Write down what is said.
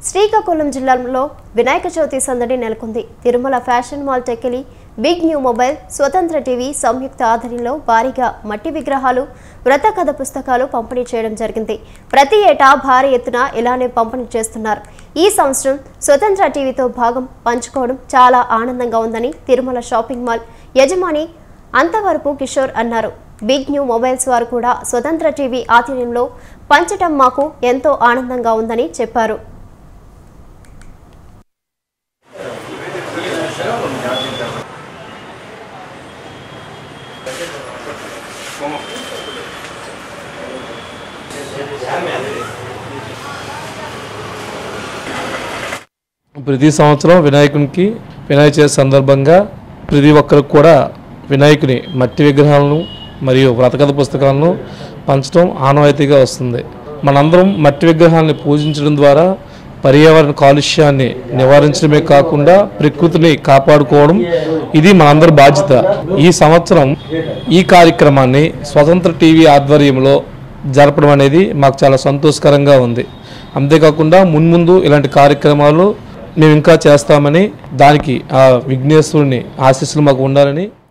శ్రీకాకుళం జిల్లాలో వినాయక చవితి సందడి నెలకొంది Tirumala fashion mall Tekkali big new mobile Swatantra TV సంయుక్త ఆధ్వర్యంలో భారీగా మట్టి విగ్రహాలు వ్రత కథ పుస్తకాలు పంపిణీ చేయడం జరిగింది ప్రతి ఏటా భారీ ఎత్తున ఇలానే పంపిణీ చేస్తున్నారు ఈ సంవత్సరం స్వతంత్ర టీవీతో భాగం పంచుకోవడం చాలా ఆనందంగా ఉందని తిరుమల షాపింగ్ మాల్ యజమాని అంతవరపు కిషోర్ అన్నారు బిగ్ న్యూ మొబైల్స్ వారు కూడా స్వతంత్ర టీవీ ఆధ్వర్యంలో పంచటం మాకు ఎంతో ఆనందంగా ఉందని చెప్పారు ప్రతి సంవత్సరం వినాయకునికి వినాయక చవితి సందర్భంగా ప్రతి ఒక్కరికి కూడా వినాయకుని మట్టి విగ్రహాలను మరియు వ్రతకథ పుస్తకాలను పంచడం ఆనవాయితీగా వస్తుంది మనందరం మట్టి విగ్రహాలను పూజించడం ద్వారా పర్యావరణ కాలుష్యాన్ని నివారించడమే కాకుండా ప్రకృతిని కాపాడుకోవడం ఇది మనందరి బాధ్యత ఈ సంవత్సరం ఈ కార్యక్రమాన్ని స్వతంత్ర టీవీ ఆధ్వర్యంలో జరపడం అనేది మాకు చాలా సంతోషకరంగా ఉంది అంతేకాకుండా మున్ముందు ఇలాంటి కార్యక్రమాలు మేము ఇంకా చేస్తామని దానికి ఆ విఘ్నేశ్వరుని ఆశీస్సులు మాకు ఉండాలని